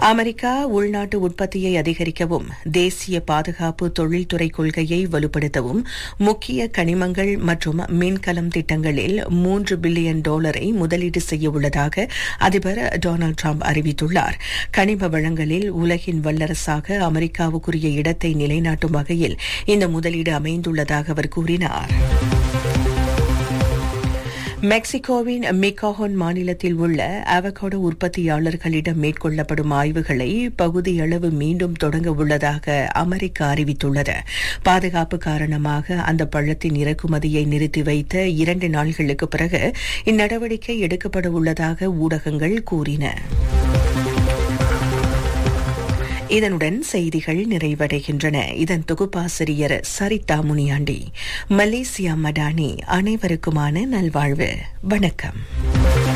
America உள்நாட்டு உற்பத்தியை அதிகரிக்கவும் தேசிய பாதுகாப்பு தொழில்துறை கொள்கையை வலுப்படுத்தவும் முக்கிய கனிமங்கள் மற்றும் மின்கலம் திட்டங்களில் மூன்று பில்லியன் டாலரை முதலீடு செய்ய உள்ளதாக அதிபர் டொனால்டு டிரம்ப் அறிவித்துள்ளார் கனிம வளங்களில் உலகின் வல்லரசாக அமெரிக்காவுக்குரிய இடத்தை நிலைநாட்டும் வகையில் இந்த முதலீடு அமைந்துள்ளதாக அவர் கூறினார் மெக்சிகோவின் மிகாஹோன் மாநிலத்தில் உள்ள அவகோடோ உற்பத்தியாளர்களிடம் மேற்கொள்ளப்படும் ஆய்வுகளை பகுதியளவு மீண்டும் தொடங்க உள்ளதாக அமெரிக்கா அறிவித்துள்ளது பாதுகாப்பு காரணமாக அந்த பழத்தின் இறக்குமதியை நிறுத்தி வைத்த இரண்டு நாள்களுக்கு பிறகு இந்நடவடிக்கை எடுக்கப்பட உள்ளதாக ஊடகங்கள் கூறின இதனுடன் செய்திகள் நிறைவடைகின்றன இதன் தொகுப்பாசிரியர் சரிதா முனியாண்டி மலேசியா மடானி அனைவருக்குமான நல்வாழ்வு வணக்கம்